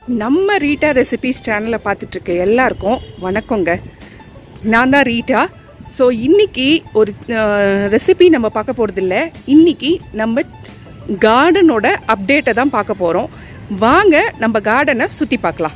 நம்ம Rita recipes சேனலை பார்த்துட்டு இருக்க எல்லாருக்கும் வணக்கங்க நான் தான் ரீட்டா ஸோ இன்னைக்கு ஒரு ரெசிபி நம்ம பார்க்க போகிறதில்ல இன்னைக்கு நம்ம கார்டனோட அப்டேட்டை தான் பார்க்க போகிறோம் வாங்க நம்ம கார்டனை சுற்றி பார்க்கலாம்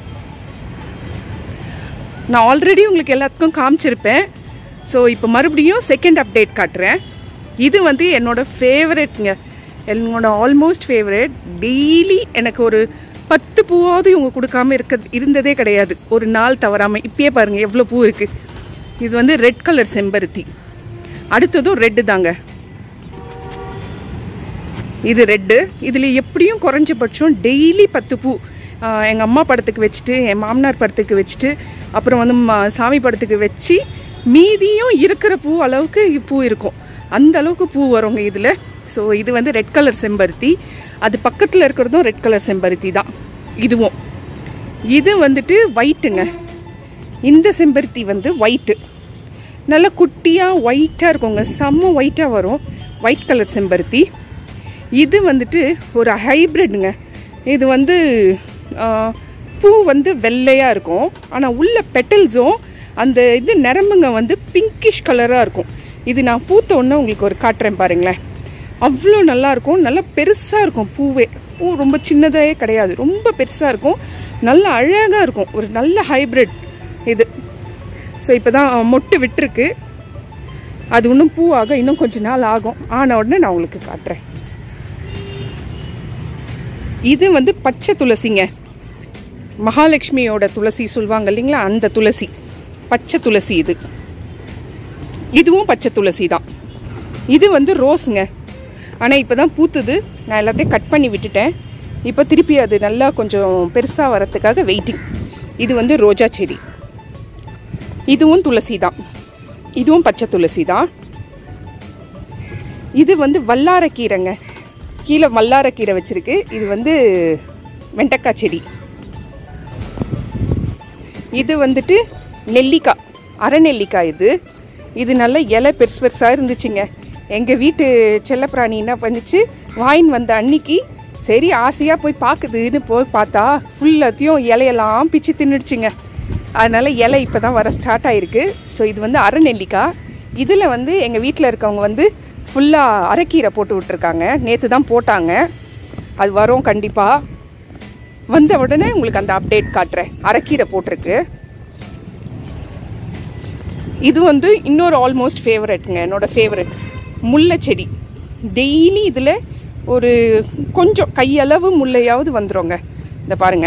நான் ஆல்ரெடி உங்களுக்கு எல்லாத்துக்கும் காமிச்சிருப்பேன் ஸோ இப்போ மறுபடியும் செகண்ட் அப்டேட் காட்டுறேன் இது வந்து என்னோட ஃபேவரெட்ங்க என்னோட ஆல்மோஸ்ட் ஃபேவரெட் டெய்லி எனக்கு ஒரு பத்து பூவாவது இவங்க கொடுக்காம இருக்க இருந்ததே கிடையாது ஒரு நாள் தவறாமல் இப்பயே பாருங்கள் எவ்வளோ பூ இருக்குது இது வந்து ரெட் கலர் செம்பருத்தி அடுத்ததும் ரெட்டு தாங்க இது ரெட்டு இதில் எப்படியும் குறைஞ்சபட்சம் டெய்லி பத்து பூ எங்கள் அம்மா படத்துக்கு வச்சுட்டு என் மாமனார் படத்துக்கு வச்சுட்டு அப்புறம் வந்து ம- சாமி படத்துக்கு வச்சு மீதியும் இருக்கிற பூ அளவுக்கு பூ இருக்கும் அந்த அளவுக்கு பூ வருங்க இதில் ஸோ இது வந்து ரெட் கலர் செம்பருத்தி அது பக்கத்தில் இருக்கிறதும் ரெட் கலர் செம்பருத்தி தான் இதுவும் இது வந்துட்டு ஒயிட்டுங்க இந்த செம்பருத்தி வந்து ஒயிட்டு நல்ல குட்டியாக ஒயிட்டாக இருக்குங்க செம்ம ஒயிட்டாக வரும் ஒயிட் கலர் செம்பருத்தி இது வந்துட்டு ஒரு ஹைப்ரிட்ங்க இது வந்து ஆ, பூ வந்து வெள்ளையாக இருக்கும் ஆனால் உள்ள பெட்டல்ஸும் அந்த இது நரம்புங்க வந்து பிங்கிஷ் கலராக இருக்கும் இது நான் பூத்த உடனே உங்களுக்கு ஒரு காட்டுறேன் பாருங்களேன் அவ்வளோ நல்லா இருக்கும் நல்லா பெருசாக இருக்கும் பூவே பூ ரொம்ப சின்னதே கிடையாது ரொம்ப பெருசாக இருக்கும் நல்ல அழகாக இருக்கும் ஒரு நல்ல ஹைப்ரிட் இது ஸோ இப்போ தான் மொட்டு விட்டுருக்கு அது இன்னும் பூவாக இன்னும் கொஞ்ச நாள் ஆகும் ஆன உடனே நான் உங்களுக்கு காட்டுறேன் இது வந்து பச்சை துளசிங்க மகாலட்சுமியோட துளசி சொல்லுவாங்க இல்லைங்களா அந்த துளசி பச்சை துளசி இது இதுவும் பச்சை துளசி தான் இது வந்து ரோஸுங்க ஆனால் இப்போ தான் பூத்துது நான் எல்லாத்தையும் கட் பண்ணி விட்டுட்டேன் இப்போ திருப்பி அது நல்லா கொஞ்சம் பெருசாக வரத்துக்காக வெயிட்டிங் இது வந்து ரோஜா செடி இதுவும் துளசி தான் இதுவும் பச்சை துளசி தான் இது வந்து வல்லாரக்கீரைங்க கீழே வல்லாரக்கீரை வச்சிருக்கு இது வந்து வெண்டைக்காய் செடி இது வந்துட்டு நெல்லிக்காய் அரை நெல்லிக்காய் இது இது நல்ல இலை பெருசு பெருசாக இருந்துச்சுங்க எங்கள் வீட்டு செல்லப்பிராணி என்ன பண்ணுச்சு வாயின் வந்த அன்னைக்கு சரி ஆசையாக போய் பார்க்குதுன்னு போய் பார்த்தா ஃபுல்லாத்தையும் இலையெல்லாம் பிச்சு தின்னுடுச்சுங்க அதனால இலை இப்போ தான் வர ஸ்டார்ட் ஆயிருக்கு ஸோ இது வந்து அரை நெல்லிக்காய் இதில் வந்து எங்கள் வீட்டில் இருக்கவங்க வந்து ஃபுல்லாக அரைக்கீரை போட்டு விட்டுருக்காங்க நேற்று தான் போட்டாங்க அது வரும் கண்டிப்பாக வந்த உடனே உங்களுக்கு அந்த அப்டேட் காட்டுறேன் அரைக்கீரை போட்டிருக்கு இது வந்து இன்னொரு ஆல்மோஸ்ட் ஃபேவரெட்டுங்க என்னோட ஃபேவரெட் முல்லை செடி டெய்லி இதில் ஒரு கொஞ்சம் கையளவு முல்லையாவது வந்துருங்க இந்த பாருங்க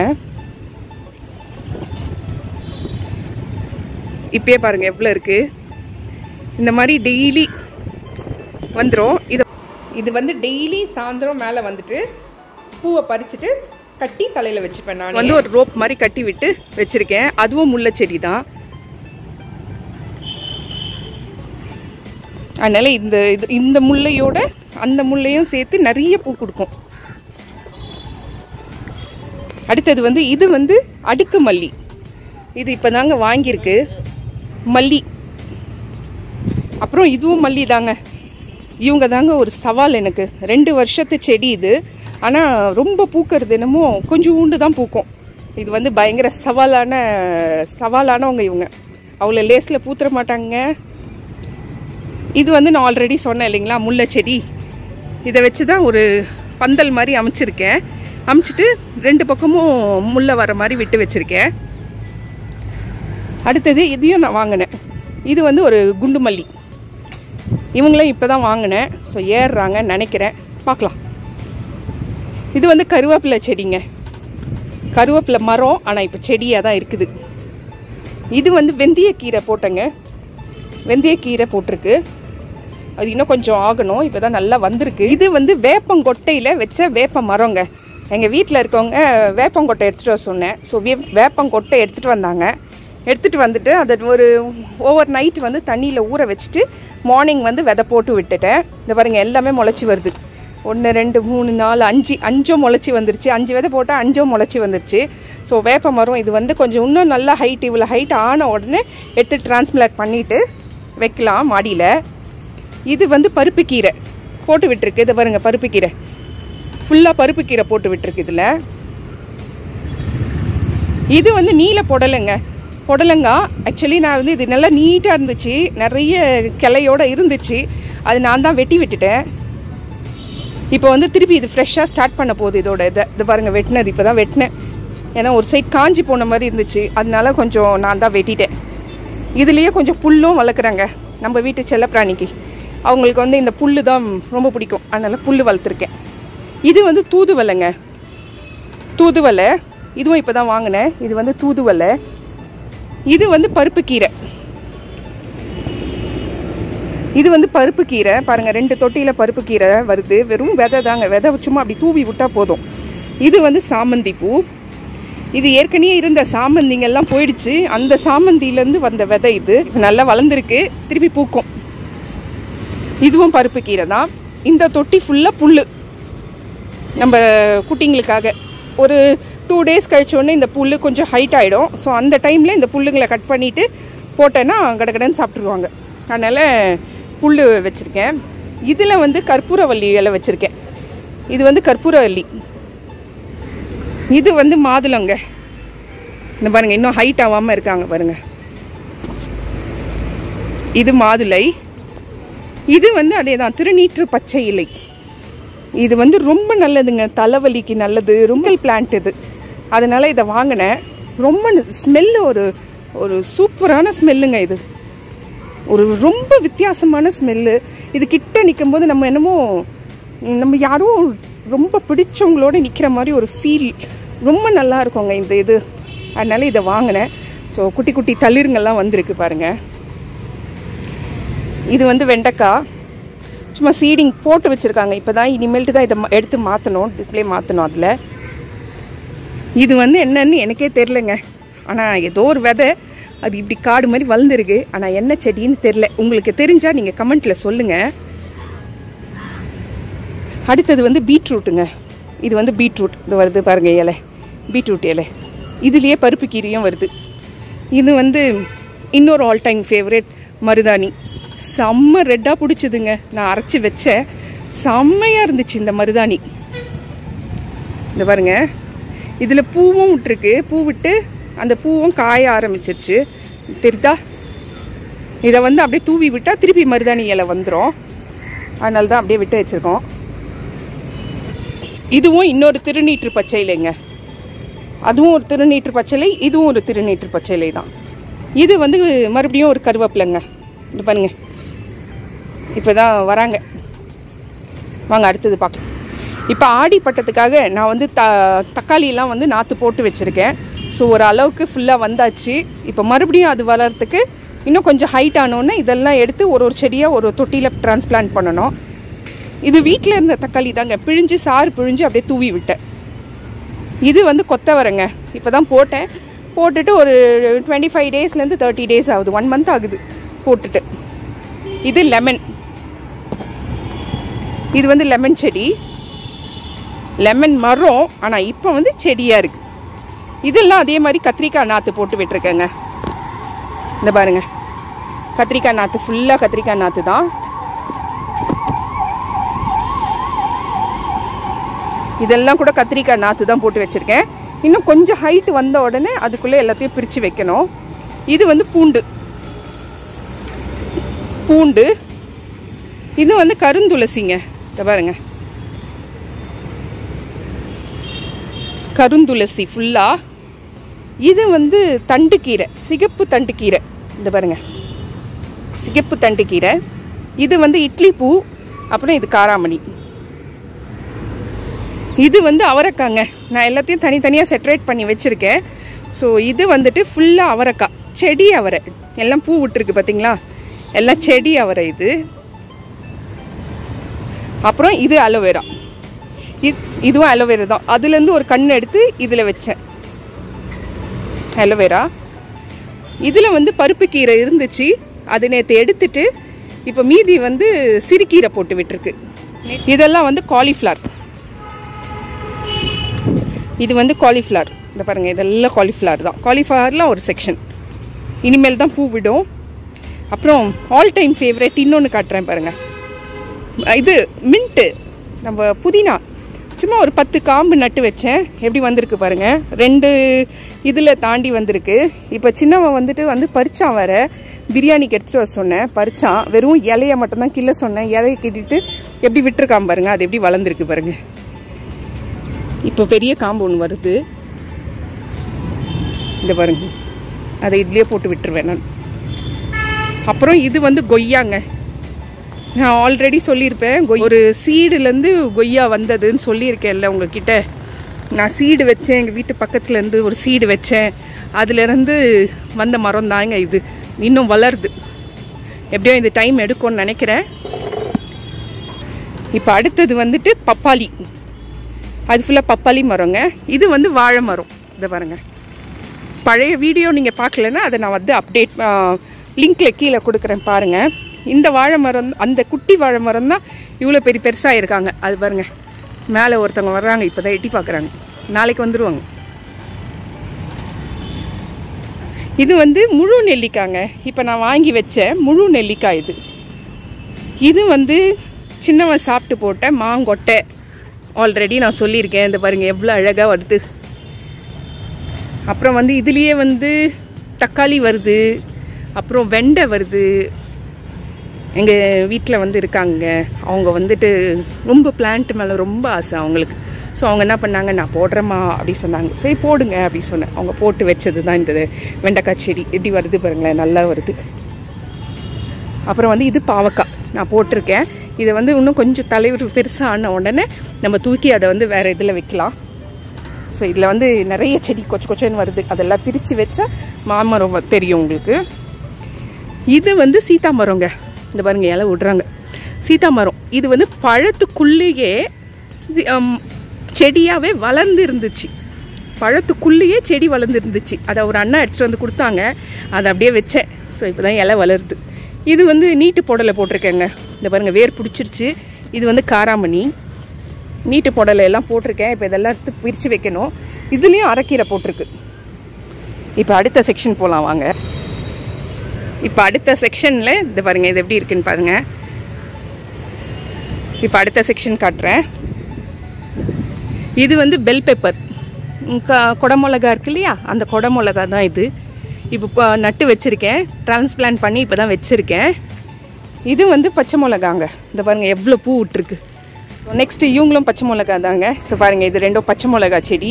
இப்பயே பாருங்க எவ்வளோ இருக்கு இந்த மாதிரி டெய்லி வந்துடும் இது இது வந்து டெய்லி சாயந்தரம் மேலே வந்துட்டு பூவை பறிச்சுட்டு கட்டி தலையில் வச்சுப்பேன் நான் வந்து ஒரு ரோப் மாதிரி கட்டி விட்டு வச்சிருக்கேன் அதுவும் முல்லை செடி தான் அதனால இந்த இது இந்த முல்லையோட அந்த முல்லையும் சேர்த்து நிறைய பூ கொடுக்கும் அடுத்தது வந்து இது வந்து அடுக்கு மல்லி இது இப்போ தாங்க வாங்கியிருக்கு மல்லி அப்புறம் இதுவும் மல்லி தாங்க இவங்க தாங்க ஒரு சவால் எனக்கு ரெண்டு வருஷத்து செடி இது ஆனால் ரொம்ப பூக்கிறது என்னமோ கொஞ்சம் ஊண்டு தான் பூக்கும் இது வந்து பயங்கர சவாலான சவாலானவங்க இவங்க அவ்வளோ லேஸில் பூத்துற மாட்டாங்க இது வந்து நான் ஆல்ரெடி சொன்னேன் இல்லைங்களா முல்லை செடி இதை வச்சு தான் ஒரு பந்தல் மாதிரி அமைச்சிருக்கேன் அமைச்சிட்டு ரெண்டு பக்கமும் முல்லை வர மாதிரி விட்டு வச்சுருக்கேன் அடுத்தது இதையும் நான் வாங்கினேன் இது வந்து ஒரு குண்டு மல்லி இவங்களும் இப்போ தான் வாங்கினேன் ஸோ ஏறுறாங்கன்னு நினைக்கிறேன் பார்க்கலாம் இது வந்து கருவேப்பிலை செடிங்க கருவேப்பிலை மரம் ஆனால் இப்போ செடியாக தான் இருக்குது இது வந்து வெந்தயக்கீரை போட்டேங்க வெந்தயக்கீரை போட்டிருக்கு அது இன்னும் கொஞ்சம் ஆகணும் இப்போ தான் நல்லா வந்திருக்கு இது வந்து வேப்பங்கொட்டையில் வச்ச வேப்ப மரங்க எங்கள் வீட்டில் இருக்கவங்க வேப்பங்கொட்டை எடுத்துகிட்டு வர சொன்னேன் ஸோ வே வேப்பங்கொட்டை எடுத்துகிட்டு வந்தாங்க எடுத்துகிட்டு வந்துட்டு அதை ஒரு ஓவர் நைட் வந்து தண்ணியில் ஊற வச்சுட்டு மார்னிங் வந்து விதை போட்டு விட்டுட்டேன் இந்த பாருங்க எல்லாமே முளைச்சி வருது ஒன்று ரெண்டு மூணு நாலு அஞ்சு அஞ்சும் முளைச்சி வந்துருச்சு அஞ்சு விதை போட்டால் அஞ்சும் முளைச்சி வந்துருச்சு ஸோ வேப்ப மரம் இது வந்து கொஞ்சம் இன்னும் நல்லா ஹைட் இவ்வளோ ஹைட் ஆன உடனே எடுத்து டிரான்ஸ்பிளாட் பண்ணிவிட்டு வைக்கலாம் மாடியில் இது வந்து பருப்பு கீரை போட்டு விட்டுருக்கு இதை பாருங்க பருப்பு கீரை ஃபுல்லாக பருப்பு கீரை போட்டு விட்டுருக்கு இதில் இது வந்து நீல புடலைங்க புடலங்காய் ஆக்சுவலி நான் வந்து இது நல்லா நீட்டாக இருந்துச்சு நிறைய கிளையோட இருந்துச்சு அது நான் தான் வெட்டி விட்டுட்டேன் இப்போ வந்து திருப்பி இது ஃப்ரெஷ்ஷாக ஸ்டார்ட் பண்ண போகுது இதோட இதை இது பாருங்க வெட்டினது இப்போ தான் வெட்டினேன் ஏன்னா ஒரு சைட் காஞ்சி போன மாதிரி இருந்துச்சு அதனால கொஞ்சம் நான் தான் வெட்டிட்டேன் இதுலேயே கொஞ்சம் புல்லும் வளர்க்குறாங்க நம்ம வீட்டு செல்லப்பிராணிக்கு அவங்களுக்கு வந்து இந்த புல்லு தான் ரொம்ப பிடிக்கும் அதனால புல் வளர்த்துருக்கேன் இது வந்து தூதுவளைங்க தூதுவளை இதுவும் இப்போ தான் வாங்கினேன் இது வந்து தூதுவளை இது வந்து பருப்பு கீரை இது வந்து பருப்பு கீரை பாருங்க ரெண்டு தொட்டியில பருப்பு கீரை வருது வெறும் விதை தாங்க விதை சும்மா அப்படி தூவி விட்டா போதும் இது வந்து சாமந்தி பூ இது ஏற்கனவே இருந்த சாமந்திங்க எல்லாம் போயிடுச்சு அந்த சாமந்தியிலேருந்து வந்த விதை இது இப்ப நல்லா வளர்ந்துருக்கு திருப்பி பூக்கும் இதுவும் பருப்பு கீரை தான் இந்த தொட்டி ஃபுல்லாக புல் நம்ம குட்டிங்களுக்காக ஒரு டூ டேஸ் கழிச்ச உடனே இந்த புல் கொஞ்சம் ஹைட் ஆகிடும் ஸோ அந்த டைமில் இந்த புல்லுங்களை கட் பண்ணிவிட்டு போட்டேன்னா கடகடன்னு சாப்பிட்ருவாங்க அதனால் புல் வச்சுருக்கேன் இதில் வந்து கற்பூரவல்லி இலை வச்சுருக்கேன் இது வந்து கற்பூரவல்லி இது வந்து மாதுளங்க இந்த பாருங்க இன்னும் ஹைட் ஆகாமல் இருக்காங்க பாருங்க இது மாதுளை இது வந்து அதே தான் திருநீற்று பச்சை இலை இது வந்து ரொம்ப நல்லதுங்க தலைவலிக்கு நல்லது ரொம்ப பிளான்ட் இது அதனால இதை வாங்கினேன் ரொம்ப ஸ்மெல்லு ஒரு ஒரு சூப்பரான ஸ்மெல்லுங்க இது ஒரு ரொம்ப வித்தியாசமான ஸ்மெல்லு இது கிட்ட நிற்கும் போது நம்ம என்னமோ ம், நம்ம யாரோ ரொம்ப பிடிச்சவங்களோட நிற்கிற மாதிரி ஒரு ஃபீல் ரொம்ப நல்லா இருக்குங்க இந்த இது அதனால இதை வாங்கினேன் ஸோ குட்டி குட்டி தளிருங்கெல்லாம் வந்திருக்கு பாருங்க இது வந்து வெண்டைக்காய் சும்மா சீடிங் போட்டு வச்சுருக்காங்க இப்போ தான் இனிமேல்ட்டு தான் இதை மா- எடுத்து மாற்றணும் டிஸ்ப்ளே மாற்றணும் அதில் இது வந்து என்னன்னு எனக்கே தெரிலங்க ஆனால் ஏதோ ஒரு விதை அது இப்படி காடு மாதிரி வளர்ந்துருக்கு ஆனால் என்ன செடின்னு தெரில உங்களுக்கு தெரிஞ்சால் நீங்கள் கமெண்ட்டில் சொல்லுங்கள் அடுத்தது வந்து பீட்ரூட்டுங்க இது வந்து பீட்ரூட் இது வருது பாருங்க இலை பீட்ரூட் இலை இதுலேயே பருப்பு கீரையும் வருது இது வந்து இன்னொரு ஆல் டைம் ஃபேவரட் மருதாணி செம்ம ரெட்டாக பிடிச்சதுங்க நான் அரைச்சி வச்சேன் செம்மையாக இருந்துச்சு இந்த மருதாணி இந்த பாருங்க இதில் பூவும் விட்டுருக்கு பூ விட்டு அந்த பூவும் காய ஆரம்பிச்சிருச்சு தெரியுதா இதை வந்து அப்படியே தூவி விட்டால் திருப்பி மருதாணி இலை வந்துடும் அதனால தான் அப்படியே விட்டு வச்சுருக்கோம் இதுவும் இன்னொரு திருநீற்று பச்சை இலைங்க அதுவும் ஒரு திருநீற்று பச்சை இதுவும் ஒரு திருநீற்று பச்சை இலை தான் இது வந்து மறுபடியும் ஒரு கருவேப்பிலைங்க இது பாருங்க இப்போ தான் வராங்க வாங்க அடுத்தது பார்க்கலாம் இப்போ ஆடி பட்டத்துக்காக நான் வந்து த தக்காளியெல்லாம் வந்து நாற்று போட்டு வச்சுருக்கேன் ஸோ ஒரு அளவுக்கு ஃபுல்லாக வந்தாச்சு இப்போ மறுபடியும் அது வளர்கிறதுக்கு இன்னும் கொஞ்சம் ஹைட் ஆனோன்னே இதெல்லாம் எடுத்து ஒரு ஒரு செடியாக ஒரு தொட்டியில் டிரான்ஸ்பிளான்ட் பண்ணணும் இது வீட்டில் இருந்த தக்காளி தாங்க பிழிஞ்சு சாறு பிழிஞ்சு அப்படியே தூவி விட்டேன் இது வந்து கொத்தவரங்க இப்போ தான் போட்டேன் போட்டுட்டு ஒரு டுவெண்ட்டி ஃபைவ் டேஸ்லேருந்து தேர்ட்டி டேஸ் ஆகுது ஒன் மந்த் ஆகுது போட்டுட்டு இது லெமன் இது வந்து லெமன் செடி லெமன் மரம் ஆனால் இப்போ வந்து செடியாக இருக்கு இதெல்லாம் அதே மாதிரி கத்திரிக்காய் நாற்று போட்டு விட்டுருக்கேங்க இந்த பாருங்க கத்திரிக்காய் நாற்று ஃபுல்லாக கத்திரிக்காய் நாற்று தான் இதெல்லாம் கூட கத்திரிக்காய் நாற்று தான் போட்டு வச்சுருக்கேன் இன்னும் கொஞ்சம் ஹைட் வந்த உடனே அதுக்குள்ளே எல்லாத்தையும் பிரித்து வைக்கணும் இது வந்து பூண்டு பூண்டு இது வந்து கருந்துளசிங்க இத பாருங்க கருந்துளசி ஃபுல்லாக இது வந்து தண்டுக்கீரை சிகப்பு தண்டுக்கீரை இந்த பாருங்க சிகப்பு தண்டுக்கீரை இது வந்து இட்லி பூ அப்புறம் இது காராமணி இது வந்து அவரைக்காங்க நான் எல்லாத்தையும் தனித்தனியாக செப்பரேட் பண்ணி வச்சுருக்கேன் ஸோ இது வந்துட்டு ஃபுல்லாக அவரைக்காய் செடி அவரை எல்லாம் பூ விட்டுருக்கு பார்த்தீங்களா எல்லாம் செடி அவரை இது அப்புறம் இது அலோவேரா இது இதுவும் அலோவேரா தான் அதுலேருந்து ஒரு கண் எடுத்து இதில் வச்சேன் அலோவேரா இதில் வந்து பருப்பு கீரை இருந்துச்சு அது நேற்று எடுத்துட்டு இப்போ மீதி வந்து சிறுகீரை போட்டு விட்டுருக்கு இதெல்லாம் வந்து காலிஃப்ளவர் இது வந்து காலிஃப்ளவர் இந்த பாருங்கள் இதெல்லாம் காலிஃப்ளவர் தான் காலிஃப்ளவரில் ஒரு செக்ஷன் இனிமேல் தான் பூ விடும் அப்புறம் ஆல் டைம் ஃபேவரட் இன்னொன்று காட்டுறேன் பாருங்கள் இது மின்ட்டு நம்ம புதினா சும்மா ஒரு பத்து காம்பு நட்டு வச்சேன் எப்படி வந்திருக்கு பாருங்க ரெண்டு இதில் தாண்டி வந்திருக்கு இப்போ சின்னவன் வந்துட்டு வந்து பறிச்சான் வேற பிரியாணிக்கு எடுத்துகிட்டு வர சொன்னேன் பறிச்சான் வெறும் இலைய மட்டும்தான் கிள்ள சொன்னேன் இலையை கிட்டிட்டு எப்படி விட்டுருக்கான் பாருங்க அது எப்படி வளர்ந்துருக்கு பாருங்க இப்போ பெரிய காம்பு ஒன்று வருது இந்த பாருங்க அதை இதுலேயே போட்டு விட்டுருவேன் நான் அப்புறம் இது வந்து கொய்யாங்க நான் ஆல்ரெடி சொல்லியிருப்பேன் கொய்- ஒரு சீடுலேருந்து கொய்யா வந்ததுன்னு சொல்லியிருக்கேன்ல உங்ககிட்ட நான் சீடு வச்சேன் எங்கள் வீட்டு பக்கத்துலேருந்து ஒரு சீடு வச்சேன் அதுலேருந்து வந்த மரம் தாங்க இது இன்னும் வளருது எப்படியோ இந்த டைம் எடுக்கும்னு நினைக்கிறேன் இப்போ அடுத்தது வந்துட்டு பப்பாளி அது ஃபுல்லாக பப்பாளி மரங்க இது வந்து வாழை மரம் இதை பாருங்க பழைய வீடியோ நீங்கள் பார்க்கலன்னா அதை நான் வந்து அப்டேட் லிங்க்ல கீழே கொடுக்குறேன் பாருங்கள் இந்த வாழை மரம் அந்த குட்டி வாழை மரம் தான் இவ்வளோ பெரிய பெருசாக இருக்காங்க அது பாருங்க மேலே ஒருத்தவங்க வர்றாங்க இப்போ தான் எட்டி பார்க்குறாங்க நாளைக்கு வந்துடுவாங்க இது வந்து முழு நெல்லிக்காங்க இப்போ நான் வாங்கி வச்ச முழு நெல்லிக்காய் இது இது வந்து சின்னவன் சாப்பிட்டு போட்ட மாங்கொட்டை ஆல்ரெடி நான் சொல்லியிருக்கேன் இந்த பாருங்க எவ்வளோ அழகாக வருது அப்புறம் வந்து இதுலேயே வந்து தக்காளி வருது அப்புறம் வெண்டை வருது எங்கள் வீட்டில் வந்து இருக்காங்க அவங்க வந்துட்டு ரொம்ப பிளான்ட் மேலே ரொம்ப ஆசை அவங்களுக்கு ஸோ அவங்க என்ன பண்ணாங்க நான் போடுறேம்மா அப்படி சொன்னாங்க சரி போடுங்க அப்படி சொன்னேன் அவங்க போட்டு வச்சது தான் இந்த வெண்டைக்காய் செடி எப்படி வருது பாருங்களேன் நல்லா வருது அப்புறம் வந்து இது பாவக்காய் நான் போட்டிருக்கேன் இதை வந்து இன்னும் கொஞ்சம் தலைவர் பெருசாக ஆன உடனே நம்ம தூக்கி அதை வந்து வேறு இதில் வைக்கலாம் ஸோ இதில் வந்து நிறைய செடி கொச்ச கொச்சன்னு வருது அதெல்லாம் பிரித்து வச்சா மாமரம் வ- தெரியும் உங்களுக்கு இது வந்து சீதாமரங்க இந்த பாருங்க இலை விடுறாங்க சீதாமரம் இது வந்து பழத்துக்குள்ளேயே சி- அம், செடியாகவே வளர்ந்து இருந்துச்சு பழத்துக்குள்ளேயே செடி வளர்ந்து இருந்துச்சு அதை ஒரு அண்ணா எடுத்துகிட்டு வந்து கொடுத்தாங்க அதை அப்படியே வச்சேன் ஸோ இப்போ தான் இலை வளருது இது வந்து நீட்டு புடலை போட்டிருக்கேங்க இந்த பாருங்க வேர் பிடிச்சிருச்சு இது வந்து காராமணி நீட்டு புடலை எல்லாம் போட்டிருக்கேன் இப்போ இதெல்லாம் எடுத்து பிரித்து வைக்கணும் இதுலேயும் அரைக்கீரை போட்டிருக்கு இப்போ அடுத்த செக்ஷன் போகலாம் வாங்க இப்போ அடுத்த செக்ஷனில் இது பாருங்க இது எப்படி இருக்குன்னு பாருங்க இப்போ அடுத்த செக்ஷன் காட்டுறேன் இது வந்து பெல் பெப்பர் குடமிளகா இருக்கு இல்லையா அந்த குடமிளகா தான் இது இப்போ ப- நட்டு வச்சுருக்கேன் டிரான்ஸ்பிளான்ட் பண்ணி இப்போ தான் வச்சுருக்கேன் இது வந்து பச்சை மிளகாங்க இந்த பாருங்க எவ்வளோ பூ விட்டுருக்கு நெக்ஸ்ட் இவங்களும் பச்சை மிளகா தாங்க ஸோ பாருங்க இது ரெண்டும் பச்சை மிளகா செடி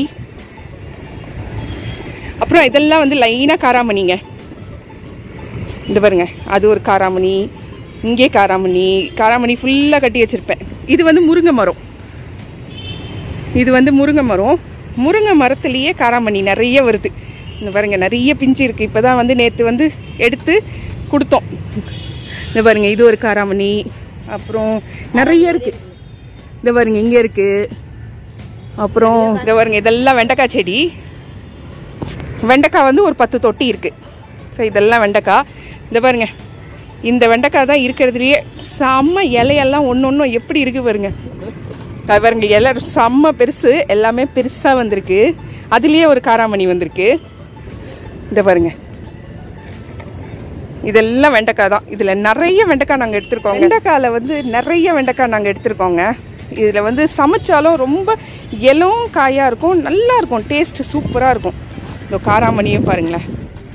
அப்புறம் இதெல்லாம் வந்து லைனாக காராமணிங்க இந்த பாருங்க அது ஒரு காராமணி இங்கே காராமணி காராமணி ஃபுல்லாக கட்டி வச்சுருப்பேன் இது வந்து முருங்கை மரம் இது வந்து முருங்கை மரம் முருங்கை மரத்துலேயே காராமணி நிறைய வருது இந்த பாருங்க நிறைய பிஞ்சு இருக்குது இப்போ தான் வந்து நேற்று வந்து எடுத்து கொடுத்தோம் இந்த பாருங்க இது ஒரு காராமணி அப்புறம் நிறைய இருக்குது இந்த பாருங்க இங்கே இருக்குது அப்புறம் இந்த பாருங்க இதெல்லாம் வெண்டைக்காய் செடி வெண்டைக்காய் வந்து ஒரு பத்து தொட்டி இருக்குது ஸோ இதெல்லாம் வெண்டைக்காய் இந்த பாருங்க இந்த வெண்டைக்காய் தான் இருக்கிறதுலையே செம்ம இலையெல்லாம் ஒன்று ஒன்றும் எப்படி இருக்கு பாருங்க அது பாருங்க இலை செம்ம பெருசு எல்லாமே பெருசாக வந்திருக்கு அதுலேயே ஒரு காராமணி வந்திருக்கு இந்த பாருங்க இதெல்லாம் வெண்டைக்காய் தான் இதில் நிறைய வெண்டைக்காய் நாங்கள் எடுத்திருக்கோம் வெண்டைக்காயில் வந்து நிறைய வெண்டைக்காய் நாங்கள் எடுத்திருக்கோங்க இதில் வந்து சமைச்சாலும் ரொம்ப இளம் காயாக இருக்கும் நல்லா இருக்கும் டேஸ்ட் சூப்பராக இருக்கும் இந்த காராமணியும் பாருங்களேன்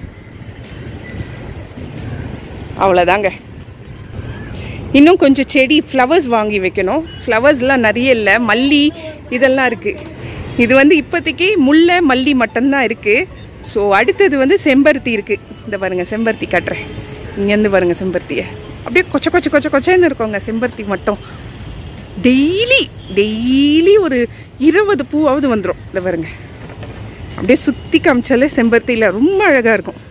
அவ்வளோதாங்க இன்னும் கொஞ்சம் செடி ஃப்ளவர்ஸ் வாங்கி வைக்கணும் ஃப்ளவர்ஸ்லாம் நிறைய இல்லை மல்லி இதெல்லாம் இருக்குது இது வந்து இப்போதைக்கு முல்லை மல்லி மட்டும்தான் இருக்குது ஸோ அடுத்தது வந்து செம்பருத்தி இருக்குது இந்த பாருங்க செம்பருத்தி காட்டுறேன் இங்கேருந்து பாருங்க செம்பருத்தியை அப்படியே கொச்ச கொச்ச கொச்ச கொச்சன்னு இருக்கோங்க செம்பருத்தி மட்டும் டெய்லி டெய்லி ஒரு இருபது பூவாவது வந்துடும் இந்த பாருங்க அப்படியே சுற்றி காமிச்சாலே செம்பருத்தியில் ரொம்ப அழகாக இருக்கும்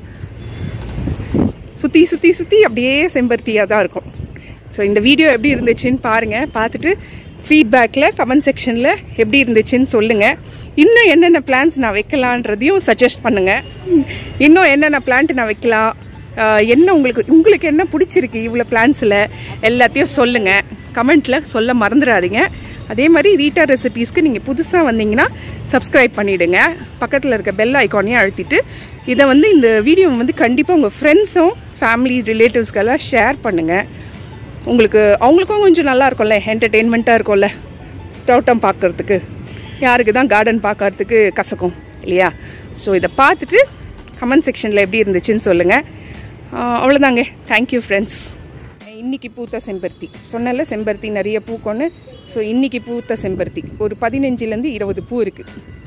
சுற்றி சுற்றி சுற்றி அப்படியே செம்பருத்தியாக தான் இருக்கும் ஸோ இந்த வீடியோ எப்படி இருந்துச்சுன்னு பாருங்கள் பார்த்துட்டு ஃபீட்பேக்கில் கமெண்ட் செக்ஷனில் எப்படி இருந்துச்சுன்னு சொல்லுங்கள் இன்னும் என்னென்ன பிளான்ஸ் நான் வைக்கலான்றதையும் சஜஸ்ட் பண்ணுங்கள் இன்னும் என்னென்ன பிளான்ட் நான் வைக்கலாம் ஆஹ் என்ன உங்களுக்கு உங்களுக்கு என்ன பிடிச்சிருக்கு இவ்வளோ பிளான்ஸில் எல்லாத்தையும் சொல்லுங்கள் கமெண்ட்டில் சொல்ல மறந்துடாதீங்க அதே மாதிரி ரீட்டா ரெசிபீஸ்க்கு நீங்கள் புதுசாக வந்தீங்கன்னா சப்ஸ்கிரைப் பண்ணிவிடுங்க பக்கத்தில் இருக்க பெல் ஐக்கானையும் அழுத்திட்டு இதை வந்து இந்த வீடியோ வந்து கண்டிப்பாக உங்கள் ஃப்ரெண்ட்ஸும் ஃபேமிலி ரிலேட்டிவ்ஸ்க்கெல்லாம் ஷேர் பண்ணுங்கள் உங்களுக்கு அவங்களுக்கும் கொஞ்சம் நல்லா இருக்கும்ல என்டர்டெயின்மெண்ட்டாக இருக்கும்ல தோட்டம் பார்க்கறதுக்கு யாருக்கு தான் கார்டன் பார்க்கறதுக்கு கசக்கும் இல்லையா ஸோ இதை பார்த்துட்டு கமெண்ட் செக்ஷனில் எப்படி இருந்துச்சுன்னு சொல்லுங்கள் அவ்வளோதாங்க தேங்க்யூ ஃப்ரெண்ட்ஸ் இன்னைக்கு பூத்த செம்பருத்தி சொன்னல செம்பருத்தி நிறைய பூக்கொன்று ஸோ இன்னைக்கு பூத்த செம்பருத்தி ஒரு பதினஞ்சுலேருந்து இருபது பூ இருக்குது